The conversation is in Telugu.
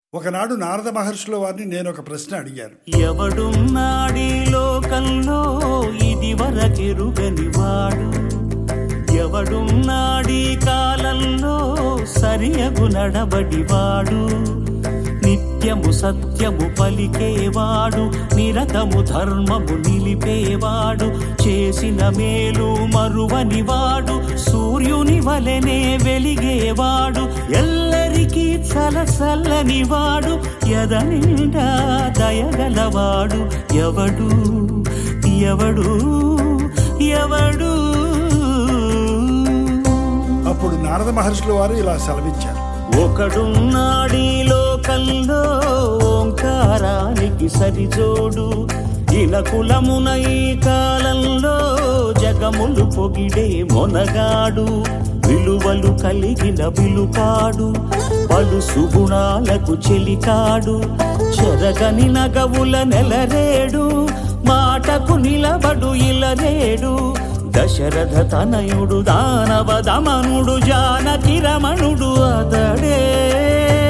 ఒకనాడు నారద మహర్షుల వారిని నేను ఒక ప్రశ్న అడిగాను ఎవడున్నాడీ లోకంలో ఇది వరకెరుగని వాడు ఎవడున్నాడీ కాలంలో సరియగు నడబడివాడు నిత్యము సత్యము పలికేవాడు నిరతము ధర్మము నిలిపేవాడు చేసిన మేలు మరువనివాడు సూర్యుని వలెనే వెలిగేవాడు ఎల్లరికీ చలసల్లని వాడు ఎదనిండా దయగలవాడు ఎవడు ఎవడు ఎవడు అప్పుడు నారద మహర్షుల వారు ఇలా సెలవిచ్చారు ఒకడున్నాడీ లోకంలో ఓంకారానికి సరిజోడు ఇలకులమున ఈ కాలంలో జగములు పొగిడే మొనగాడు విలువలు కలిగిన విలుకాడు పలు సుగుణాలకు చెలికాడు చెరగని నగవుల నెలరేడు మాటకు నిలబడు ఇలరేడు దశరథ తనయుడు దానవ దమనుడు జానకి రమణుడు అతడే